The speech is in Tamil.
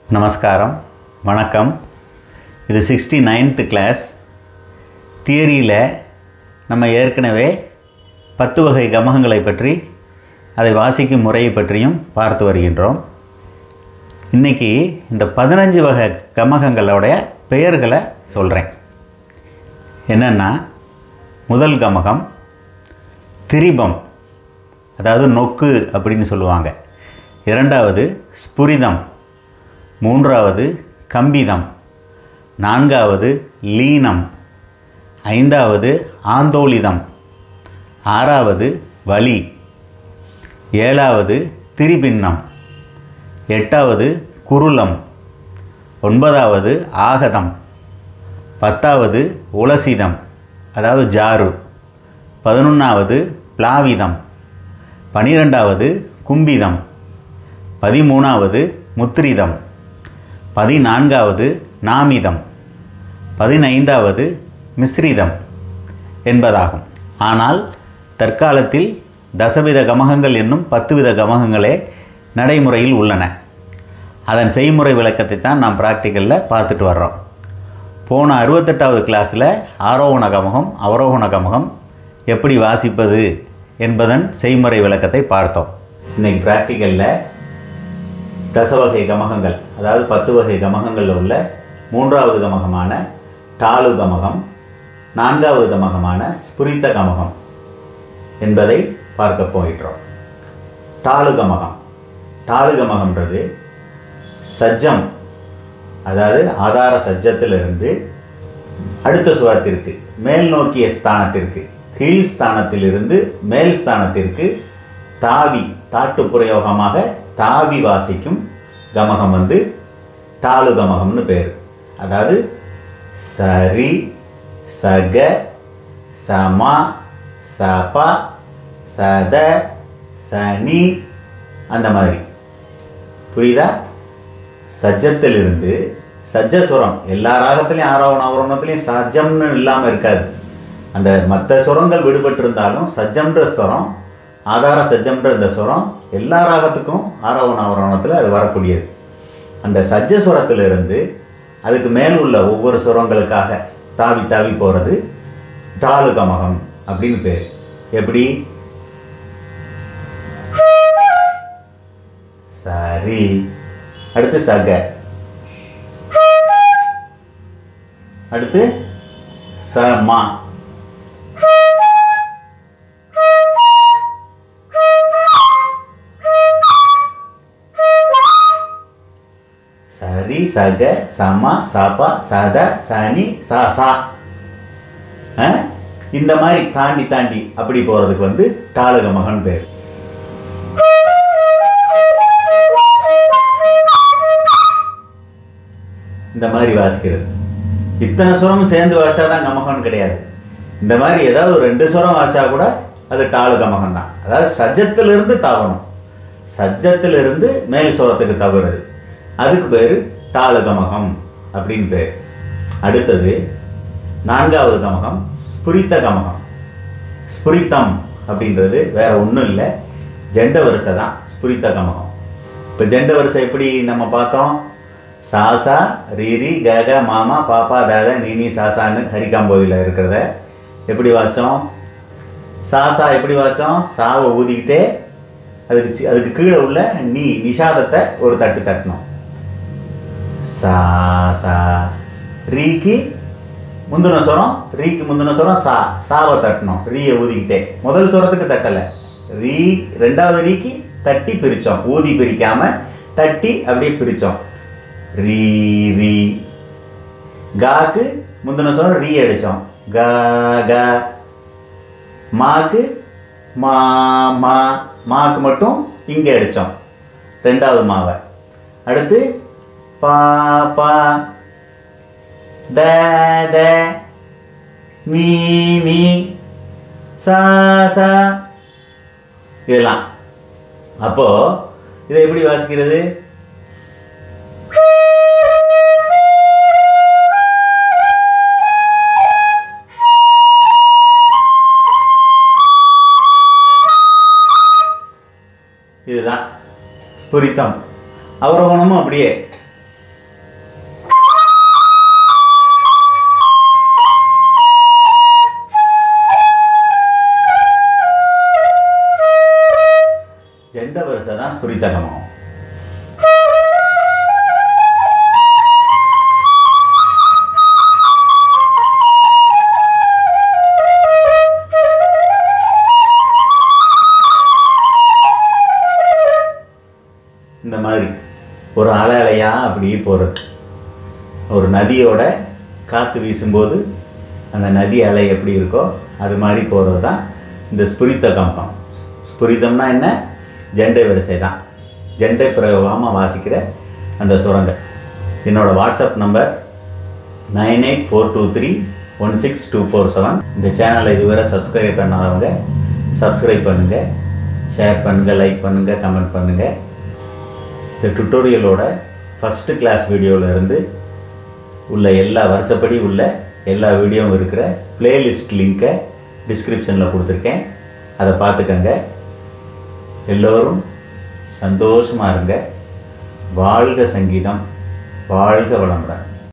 நமஸ்காரம் வணக்கம் இது சிக்ஸ்டி நைன்த்து கிளாஸ் தியரியில் நம்ம ஏற்கனவே பத்து வகை கமகங்களை பற்றி அதை வாசிக்கும் முறையை பற்றியும் பார்த்து வருகின்றோம் இன்றைக்கி இந்த பதினஞ்சு வகை கமகங்களோடைய பெயர்களை சொல்கிறேன் என்னென்னா முதல் கமகம் திரிபம் அதாவது நொக்கு அப்படின்னு சொல்லுவாங்க இரண்டாவது ஸ்புரிதம் மூன்றாவது கம்பிதம் நான்காவது லீனம் ஐந்தாவது ஆந்தோலிதம் ஆறாவது வலி ஏழாவது திரிபின்னம் எட்டாவது குருளம் ஒன்பதாவது ஆகதம் பத்தாவது உலசிதம் அதாவது ஜாரு பதினொன்றாவது பிளாவிதம் பனிரெண்டாவது கும்பிதம் பதிமூணாவது முத்ரிதம் பதினான்காவது நாமிதம் பதினைந்தாவது மிஸ்ரிதம் என்பதாகும் ஆனால் தற்காலத்தில் தசவித கமகங்கள் என்னும் பத்து வித கமகங்களே நடைமுறையில் உள்ளன அதன் செய்முறை விளக்கத்தை தான் நாம் ப்ராக்டிக்கலில் பார்த்துட்டு வர்றோம் போன அறுபத்தெட்டாவது கிளாஸில் ஆரோகண கமகம் அவரோகண கமகம் எப்படி வாசிப்பது என்பதன் செய்முறை விளக்கத்தை பார்த்தோம் இன்னைக்கு ப்ராக்டிக்கலில் தசவகை கமகங்கள் அதாவது பத்து வகை கமகங்களில் உள்ள மூன்றாவது கமகமான டாலு கமகம் நான்காவது கமகமான ஸ்புரித்த கமகம் என்பதை பார்க்க போயிட்டோம் டாலு கமகம் டாலு கமகம்ன்றது சஜ்ஜம் அதாவது ஆதார சஜ்ஜத்திலிருந்து அடுத்த சுரத்திற்கு மேல் நோக்கிய ஸ்தானத்திற்கு கீழ் ஸ்தானத்திலிருந்து மேல் ஸ்தானத்திற்கு தாவி தாட்டு பிரயோகமாக தாவி வாசிக்கும் கமகம் வந்து தாலு கமகம்னு பேர் அதாவது சரி சக சமா சபா சத சனி அந்த மாதிரி புரியுதா சஜ்ஜத்திலிருந்து சஜ்ஜஸ்வரம் எல்லா ராகத்துலேயும் ஆரோகண அவரோணத்துலேயும் சஜ்ஜம்னு இல்லாமல் இருக்காது அந்த மற்ற சுரங்கள் விடுபட்டிருந்தாலும் சஜ்ஜம்ன்ற ஸ்வரம் ஆதார சஜ்ஜம்ன்ற இந்த சுரம் எல்லா ராகத்துக்கும் ஆரோகண அவரோணத்தில் அது வரக்கூடியது அந்த சஜ்ஜஸ்வரத்திலிருந்து அதுக்கு மேல் உள்ள ஒவ்வொரு சுரங்களுக்காக தாவி தாவி போகிறது டாலு கமகம் அப்படின்னு பேர் எப்படி சரி அடுத்து சக அடுத்து சமா சரி சக சம சப சத சனி சா சா ஆ? இந்த மாதிரி தாண்டி தாண்டி அப்படி போகிறதுக்கு வந்து டாலக மகன் பேர் இந்த மாதிரி வாசிக்கிறது இத்தனை சுரம் சேர்ந்து வாசிச்சா தான் கமகம்னு கிடையாது இந்த மாதிரி ஏதாவது ஒரு ரெண்டு சுரம் வாசிச்சா கூட அது டாலு கமகம் தான் அதாவது சஜ்ஜத்திலிருந்து தாவணும் சஜ்ஜத்திலிருந்து மேல் சுரத்துக்கு தவறுது அதுக்கு பேர் டாலு கமகம் அப்படின்னு பேர் அடுத்தது நான்காவது கமகம் ஸ்புரித்த கமகம் ஸ்புரித்தம் அப்படின்றது வேற ஒன்றும் இல்லை ஜெண்ட வரிசை தான் ஸ்புரித்த கமகம் இப்போ ஜெண்ட வரிசை எப்படி நம்ம பார்த்தோம் சாசா ரீரி கக மாமா பாப்பா தாதா நீனி சாசான்னு ஹரிகாம்போதியில் இருக்கிறத எப்படி வாச்சோம் சாசா எப்படி வாச்சோம் சாவை ஊதிக்கிட்டே அதுக்கு சி- அதுக்கு கீழே உள்ள நீ நிஷாதத்தை ஒரு தட்டு தட்டணும் சா சா ரீக்கு முந்தின சுரம் ரீக்கு முந்தின சுரம் சா சாவை தட்டணும் ரீயை ஊதிக்கிட்டே முதல் சுரத்துக்கு தட்டலை ரீ ரெண்டாவது ரீக்கு தட்டி பிரித்தோம் ஊதி பிரிக்காம தட்டி அப்படியே பிரித்தோம் ரீ ரீ காக்கு முந்தின சுரம் ரீ அடித்தோம் க க மாக்கு மா மா மாக்கு மட்டும் இங்கே அடித்தோம் ரெண்டாவது மாவை அடுத்து பா பா த த மீ மீ சா சா இதெல்லாம் அப்போ இதை எப்படி வாசிக்கிறது இதுதான் ஸ்புரித்தம் அவரோகணமும் அப்படியே ஸ்புரித கமகம் இந்த மாதிரி ஒரு அலை அலையாக அப்படியே போகிறது ஒரு நதியோட காற்று வீசும்போது அந்த நதி அலை எப்படி இருக்கோ அது மாதிரி போகிறது தான் இந்த ஸ்புரித்த கம்பம் ஸ்புரிதம்னா என்ன ஜெண்டை வரிசை தான் ஜெண்டை பிரயோகமாக வாசிக்கிற அந்த சுரங்கள் என்னோடய WhatsApp number nine eight four two three one six two four seven இந்த சேனலை இதுவரை சப்ஸ்கிரைப் பண்ணாதவங்க சப்ஸ்கிரைப் பண்ணுங்கள் ஷேர் பண்ணுங்கள் லைக் பண்ணுங்கள் கமெண்ட் பண்ணுங்கள் இந்த டுட்டோரியலோட ஃபஸ்ட்டு கிளாஸ் வீடியோவில் இருந்து உள்ள எல்லா வருஷப்படி உள்ள எல்லா வீடியோவும் இருக்கிற பிளேலிஸ்ட் லிங்க்கை டிஸ்கிரிப்ஷனில் கொடுத்துருக்கேன் அதை பார்த்துக்கங்க எல்லோரும் சந்தோஷமாக இருங்க வாழ்க சங்கீதம் வாழ்க வளமுடன்